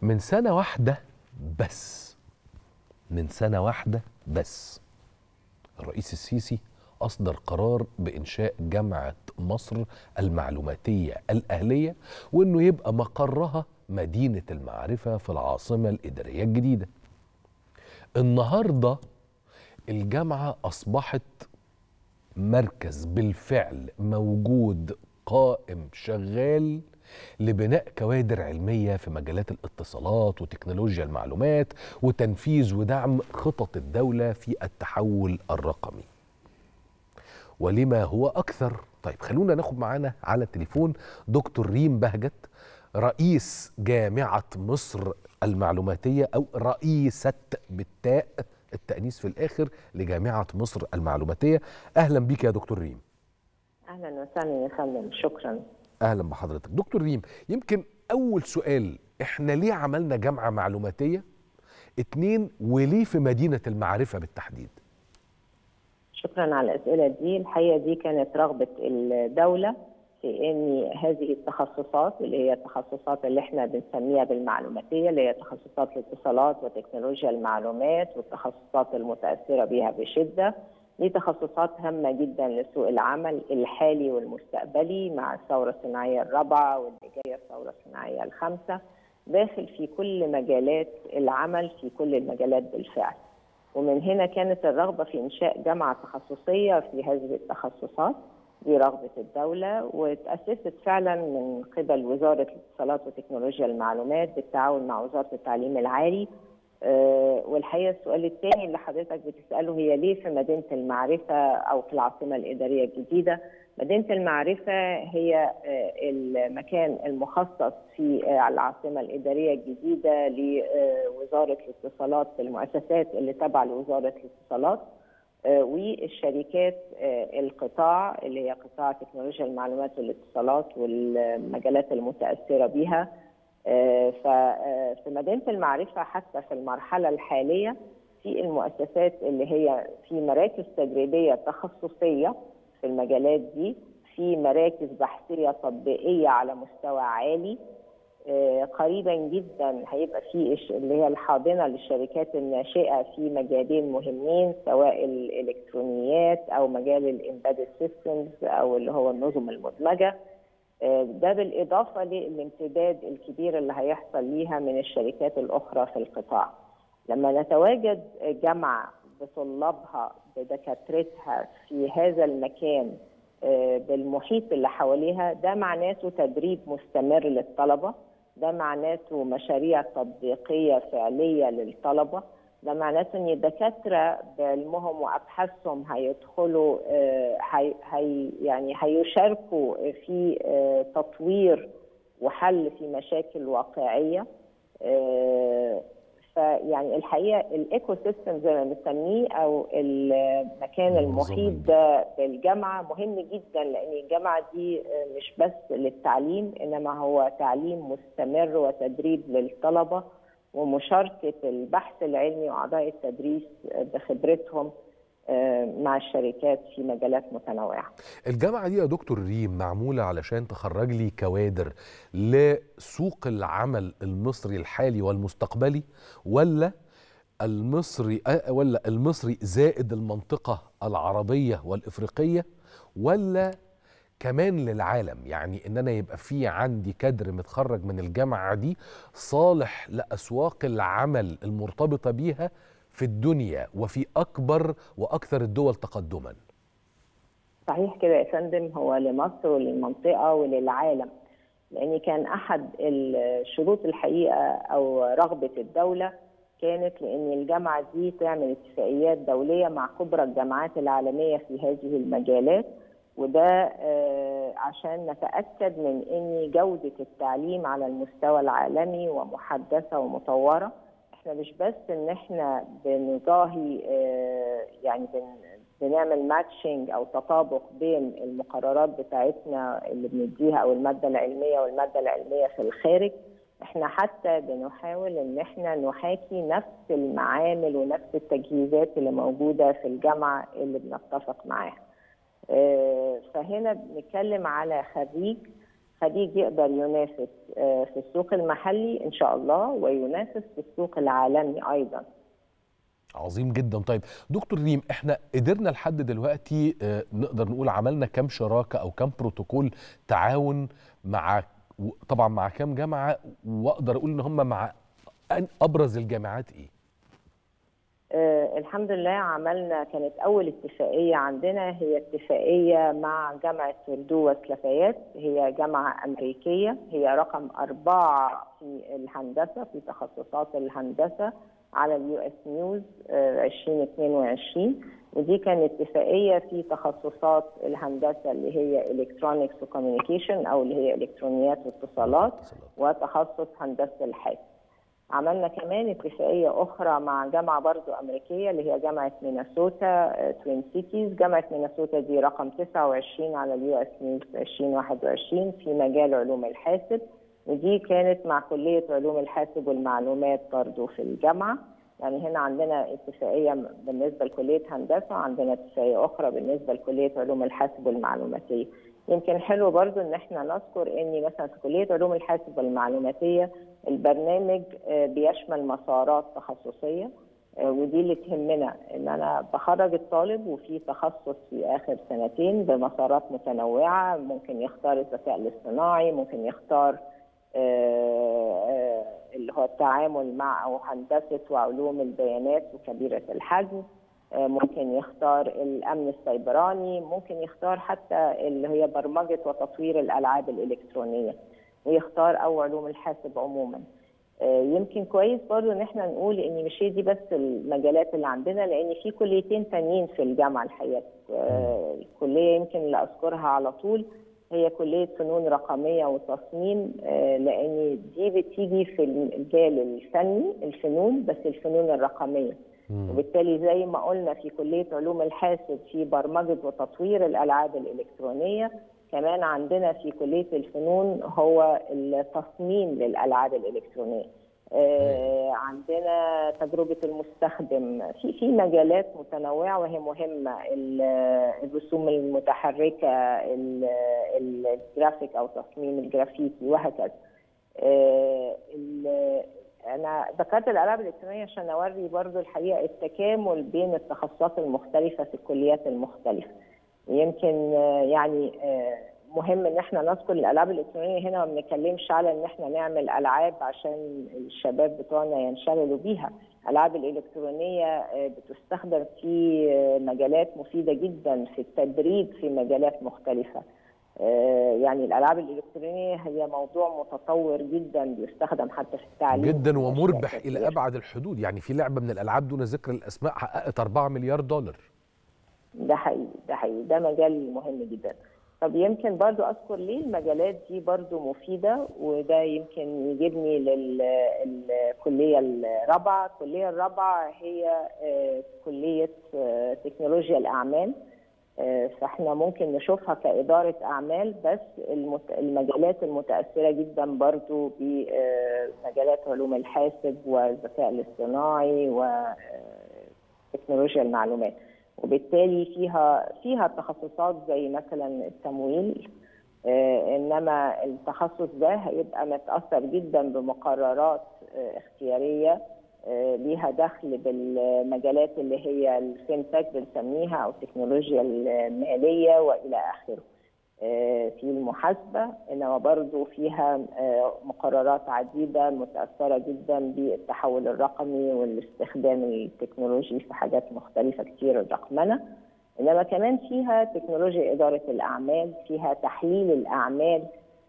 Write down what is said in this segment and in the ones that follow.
من سنة واحدة بس من سنة واحدة بس الرئيس السيسي أصدر قرار بإنشاء جامعة مصر المعلوماتية الأهلية وإنه يبقى مقرها مدينة المعرفة في العاصمة الإدارية الجديدة النهاردة الجامعة أصبحت مركز بالفعل موجود قائم شغال لبناء كوادر علمية في مجالات الاتصالات وتكنولوجيا المعلومات وتنفيذ ودعم خطط الدولة في التحول الرقمي ولما هو أكثر طيب خلونا ناخد معانا على التليفون دكتور ريم بهجت رئيس جامعة مصر المعلوماتية أو رئيسة بالتاء التأنيث في الآخر لجامعة مصر المعلوماتية أهلا بيك يا دكتور ريم اهلا وسهلا يا فندم شكرا اهلا بحضرتك دكتور ريم يمكن اول سؤال احنا ليه عملنا جامعه معلوماتيه اتنين وليه في مدينه المعرفه بالتحديد شكرا على الاسئله دي الحقيقه دي كانت رغبه الدوله في ان هذه التخصصات اللي هي التخصصات اللي احنا بنسميها بالمعلوماتيه اللي هي تخصصات الاتصالات وتكنولوجيا المعلومات والتخصصات المتاثره بها بشده دي تخصصات هامه جدا لسوق العمل الحالي والمستقبلي مع الثوره الصناعيه الرابعه واللي جايه الثوره الصناعيه الخامسه داخل في كل مجالات العمل في كل المجالات بالفعل. ومن هنا كانت الرغبه في انشاء جامعه تخصصيه في هذه التخصصات دي رغبه الدوله وتاسست فعلا من قبل وزاره الاتصالات وتكنولوجيا المعلومات بالتعاون مع وزاره التعليم العالي أه والحقيقه السؤال الثاني اللي حضرتك بتساله هي ليه في مدينه المعرفه او في العاصمه الاداريه الجديده؟ مدينه المعرفه هي المكان المخصص في العاصمه الاداريه الجديده لوزاره الاتصالات المؤسسات اللي تابعه لوزاره الاتصالات والشركات القطاع اللي هي قطاع تكنولوجيا المعلومات والاتصالات والمجالات المتاثره بها ففي مدينه المعرفه حتى في المرحله الحاليه في المؤسسات اللي هي في مراكز تدريبيه تخصصيه في المجالات دي في مراكز بحثيه تطبيقيه على مستوى عالي قريبا جدا هيبقى في اللي هي الحاضنه للشركات الناشئه في مجالين مهمين سواء الالكترونيات او مجال الامبيدد سيستمز او اللي هو النظم المدمجه ده بالاضافه للامتداد الكبير اللي هيحصل ليها من الشركات الاخرى في القطاع. لما نتواجد جامعه بطلابها بدكاترتها في هذا المكان بالمحيط اللي حواليها ده معناته تدريب مستمر للطلبه، ده معناته مشاريع تطبيقيه فعليه للطلبه، ده معناته ان الدكاتره بعلمهم وابحاثهم هيدخلوا هي هي يعني هيشاركوا في تطوير وحل في مشاكل واقعيه فيعني الحقيقه الايكو سيستم زي ما بنسميه او المكان المحيط ده بالجامعه مهم جدا لان الجامعه دي مش بس للتعليم انما هو تعليم مستمر وتدريب للطلبه ومشاركه البحث العلمي واعضاء التدريس بخبرتهم مع الشركات في مجالات متنوعه. الجامعه دي يا دكتور ريم معموله علشان تخرج لي كوادر لسوق العمل المصري الحالي والمستقبلي ولا المصري ولا المصري زائد المنطقه العربيه والافريقيه ولا كمان للعالم يعني ان انا يبقى في عندي كادر متخرج من الجامعه دي صالح لاسواق العمل المرتبطه بيها في الدنيا وفي اكبر واكثر الدول تقدما صحيح كده يا فندم هو لمصر وللمنطقه وللعالم لان كان احد الشروط الحقيقه او رغبه الدوله كانت لان الجامعه دي تعمل اتفاقيات دوليه مع كبرى الجامعات العالميه في هذه المجالات وده عشان نتاكد من ان جوده التعليم على المستوى العالمي ومحدثه ومطوره احنا مش بس ان احنا بنضاهي يعني بنعمل ماتشنج او تطابق بين المقررات بتاعتنا اللي بنديها او الماده العلميه والماده العلميه في الخارج احنا حتى بنحاول ان احنا نحاكي نفس المعامل ونفس التجهيزات اللي موجوده في الجامعه اللي بنتفق معاها. فهنا بنتكلم على خريج خليج يقدر ينافس في السوق المحلي ان شاء الله وينافس في السوق العالمي ايضا عظيم جدا طيب دكتور ريم احنا قدرنا لحد دلوقتي نقدر نقول عملنا كام شراكه او كام بروتوكول تعاون مع طبعا مع كام جامعه واقدر اقول ان هم مع ابرز الجامعات ايه آه الحمد لله عملنا كانت اول اتفاقيه عندنا هي اتفاقيه مع جامعه دوس لافايات هي جامعه امريكيه هي رقم اربعه في الهندسه في تخصصات الهندسه على اليو اس نيوز 2022 ودي كانت اتفاقيه في تخصصات الهندسه اللي هي الكترونكس وكوميونيكيشن او اللي هي الكترونيات واتصالات وتخصص هندسه الحاسب. عملنا كمان اتفاقيه اخرى مع جامعه برضو امريكيه اللي هي جامعه مينيسوتا توين سيتيز، جامعه مينيسوتا دي رقم 29 على اليو اس نيوز 2021 في مجال علوم الحاسب ودي كانت مع كلية علوم الحاسب والمعلومات برضو في الجامعة يعني هنا عندنا اتفاقية بالنسبة لكلية هندسة وعندنا اتفاقية أخرى بالنسبة لكلية علوم الحاسب والمعلوماتية يمكن حلو برضو ان احنا نذكر ان مثلا في كلية علوم الحاسب والمعلوماتية البرنامج بيشمل مسارات تخصصية ودي اللي تهمنا ان انا بخرج الطالب وفي تخصص في اخر سنتين بمسارات متنوعه ممكن يختار الذكاء الاصطناعي ممكن يختار اللي هو التعامل مع او هندسه وعلوم البيانات وكبيره الحجم ممكن يختار الامن السيبراني ممكن يختار حتى اللي هي برمجه وتطوير الالعاب الالكترونيه ويختار او علوم الحاسب عموما يمكن كويس برضو ان احنا نقول ان مش هي دي بس المجالات اللي عندنا لان في كليتين تانيين في الجامعه الحقيقه الكليه يمكن اللي اذكرها على طول هي كليه فنون رقميه وتصميم لان دي بتيجي في المجال الفني الفنون بس الفنون الرقميه وبالتالي زي ما قلنا في كليه علوم الحاسب في برمجه وتطوير الالعاب الالكترونيه كمان عندنا في كليه الفنون هو التصميم للالعاب الالكترونيه آه عندنا تجربه المستخدم في في مجالات متنوعه وهي مهمه الرسوم المتحركه الجرافيك او تصميم الجرافيتي وهكذا آه انا ذكرت الالعاب الالكترونيه عشان اوري برضو الحقيقه التكامل بين التخصصات المختلفه في الكليات المختلفه يمكن يعني مهم ان احنا نذكر الالعاب الالكترونيه هنا ما بنتكلمش على ان احنا نعمل العاب عشان الشباب بتوعنا ينشغلوا بيها الالعاب الالكترونيه بتستخدم في مجالات مفيده جدا في التدريب في مجالات مختلفه يعني الالعاب الالكترونيه هي موضوع متطور جدا بيستخدم حتى في التعليم جدا ومربح الى ابعد الحدود يعني في لعبه من الالعاب دون ذكر الاسماء حققت 4 مليار دولار ده حقيقي ده حقيقي ده مجال مهم جدا طب يمكن برضو اذكر ليه المجالات دي برضو مفيده وده يمكن يجيبني للكليه الرابعه الكليه الرابعه هي كليه تكنولوجيا الاعمال فاحنا ممكن نشوفها كإدارة أعمال بس المجالات المتأثرة جدا برضو بمجالات علوم الحاسب والذكاء الاصطناعي وتكنولوجيا المعلومات وبالتالي فيها فيها تخصصات زي مثلا التمويل انما التخصص ده هيبقى متاثر جدا بمقررات اختياريه ليها دخل بالمجالات اللي هي الفينتك بنسميها او التكنولوجيا الماليه والى اخره. في المحاسبه انما برضو فيها مقررات عديده متاثره جدا بالتحول الرقمي والاستخدام التكنولوجي في حاجات مختلفه كتير الرقمنه. انما كمان فيها تكنولوجيا اداره الاعمال، فيها تحليل الاعمال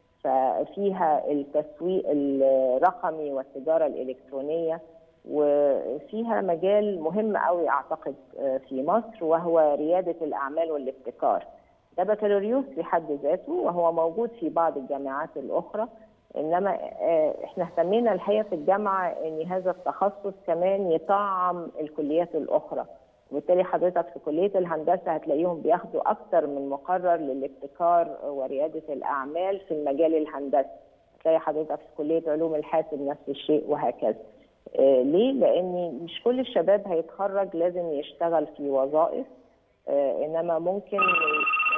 ففيها التسويق الرقمي والتجاره الالكترونيه وفيها مجال مهم قوي اعتقد في مصر وهو رياده الاعمال والابتكار. ده بكالوريوس في حد ذاته وهو موجود في بعض الجامعات الاخرى انما احنا اهتمينا الحقيقه في الجامعه ان هذا التخصص كمان يطعم الكليات الاخرى وبالتالي حضرتك في كليه الهندسه هتلاقيهم بياخدوا اكثر من مقرر للابتكار ورياده الاعمال في المجال الهندسي هتلاقي حضرتك في كليه علوم الحاسب نفس الشيء وهكذا آه ليه؟ لان مش كل الشباب هيتخرج لازم يشتغل في وظائف آه انما ممكن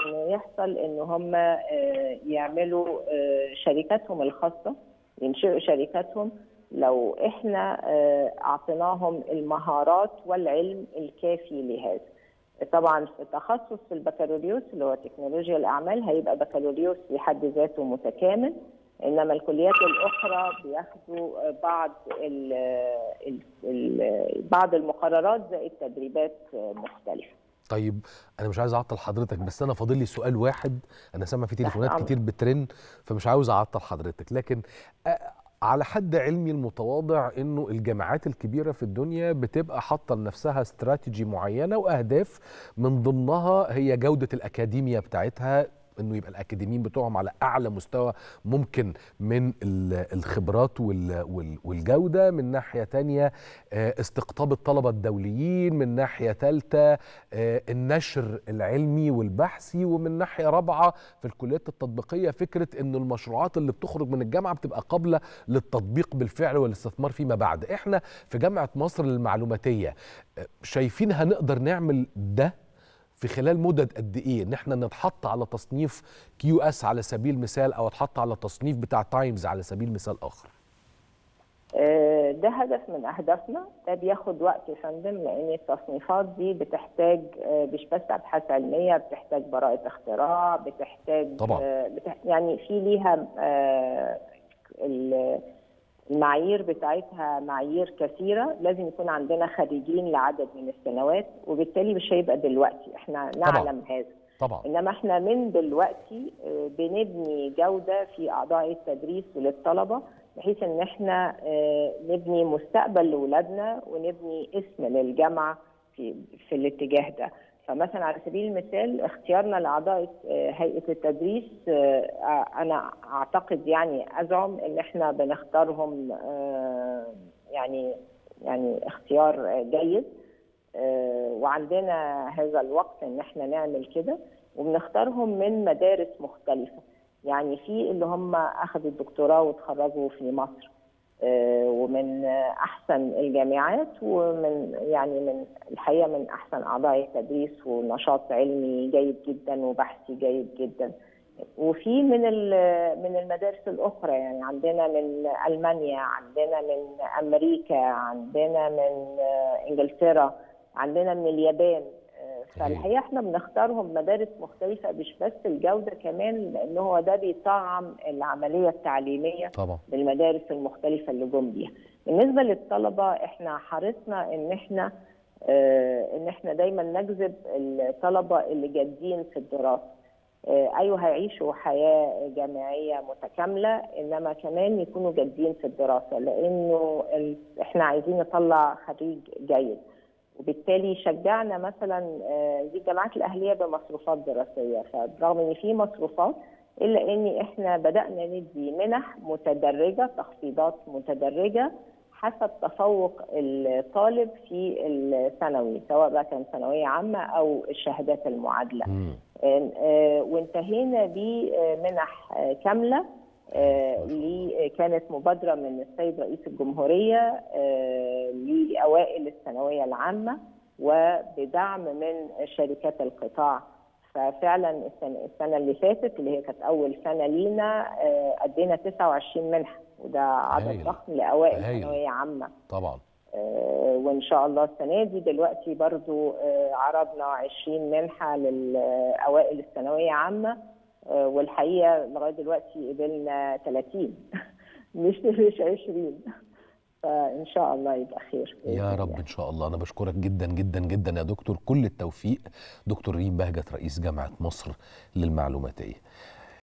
انه يحصل ان هم آه، يعملوا آه، شركاتهم الخاصه ينشئوا شركاتهم لو احنا آه، اعطيناهم المهارات والعلم الكافي لهذا طبعا في تخصص البكالوريوس اللي هو تكنولوجيا الاعمال هيبقى بكالوريوس في حد ذاته متكامل انما الكليات الاخرى بياخدوا بعض ال ال ال بعض المقررات زائد تدريبات مختلفه طيب انا مش عايز اعطل حضرتك بس انا فاضل لي سؤال واحد انا سامع في تليفونات أمرك. كتير بترن فمش عاوز اعطل حضرتك لكن أ- على حد علمي المتواضع انه الجامعات الكبيره في الدنيا بتبقى حاطه لنفسها استراتيجي معينه واهداف من ضمنها هي جوده الاكاديميا بتاعتها انه يبقى الاكاديميين بتوعهم على اعلى مستوى ممكن من ال- الخبرات وال- وال- والجوده من ناحيه تانية آه، استقطاب الطلبه الدوليين من ناحيه ثالثه آه، النشر العلمي والبحثي ومن ناحيه رابعه في الكليات التطبيقيه فكره ان المشروعات اللي بتخرج من الجامعه بتبقى قابله للتطبيق بالفعل والاستثمار فيما بعد احنا في جامعه مصر للمعلوماتيه آه، شايفين هنقدر نعمل ده في خلال مدد قد ايه ان احنا نتحط على تصنيف كيو اس على سبيل المثال او اتحط على تصنيف بتاع تايمز على سبيل مثال اخر آه، ده هدف من اهدافنا ده بياخد وقت يا فندم لان التصنيفات دي بتحتاج آه، مش بس ابحاث علميه بتحتاج براءه اختراع بتحتاج طبعاً. آه، بتح... يعني في ليها آه، ال- المعايير بتاعتها معايير كثيره لازم يكون عندنا خريجين لعدد من السنوات وبالتالي مش هيبقى دلوقتي احنا نعلم هذا طبعا انما احنا من دلوقتي آه، بنبني جوده في اعضاء التدريس وللطلبه بحيث ان احنا آه، نبني مستقبل لاولادنا ونبني اسم للجامعه في في الاتجاه ده فمثلا على سبيل المثال اختيارنا لاعضاء آه، هيئه التدريس آه، انا اعتقد يعني ازعم ان احنا بنختارهم آه، يعني يعني اختيار آه، جيد آه، وعندنا هذا الوقت ان احنا نعمل كده وبنختارهم من مدارس مختلفه يعني في اللي هم اخذوا الدكتوراه وتخرجوا في مصر آه، ومن آه، احسن الجامعات ومن يعني من الحقيقه من احسن اعضاء التدريس ونشاط علمي جيد جدا وبحثي جيد جدا وفي من ال- من المدارس الاخرى يعني عندنا من المانيا عندنا من امريكا عندنا من آه، انجلترا عندنا من اليابان آه، فالحقيقه احنا بنختارهم مدارس مختلفه مش بس الجوده كمان لان هو ده بيطعم العمليه التعليميه طبعا بالمدارس المختلفه اللي جم بيها. بالنسبه للطلبه احنا حرصنا ان احنا آه، ان احنا دايما نجذب الطلبه اللي جادين في الدراسه. آه، ايوه هيعيشوا حياه جامعيه متكامله انما كمان يكونوا جادين في الدراسه لانه ال- احنا عايزين نطلع خريج جيد. وبالتالي شجعنا مثلا آه، دي الجامعات الاهليه بمصروفات دراسيه فبرغم ان في مصروفات الا ان احنا بدانا ندي منح متدرجه تخفيضات متدرجه حسب تفوق الطالب في الثانوي سواء بقى كان ثانويه عامه او الشهادات المعادله مم. آه، آه، وانتهينا بمنح آه، كامله آه، لي- كانت مبادره من السيد رئيس الجمهوريه آه، لاوائل الثانويه العامه وبدعم من شركات القطاع ففعلا السنه السنه اللي فاتت اللي هي كانت اول سنه لينا آه، ادينا 29 منحه وده عدد هايل. ضخم لاوائل هايل. ثانويه عامه طبعا آه، وان شاء الله السنه دي دلوقتي برضو آه، عرضنا 20 منحه للاوائل الثانويه عامه آه، والحقيقه لغايه دلوقتي قبلنا 30 مش مش 20 فان شاء الله يبقى خير بإذن يا رب الله. ان شاء الله انا بشكرك جدا جدا جدا يا دكتور كل التوفيق دكتور ريم بهجت رئيس جامعه مصر للمعلوماتيه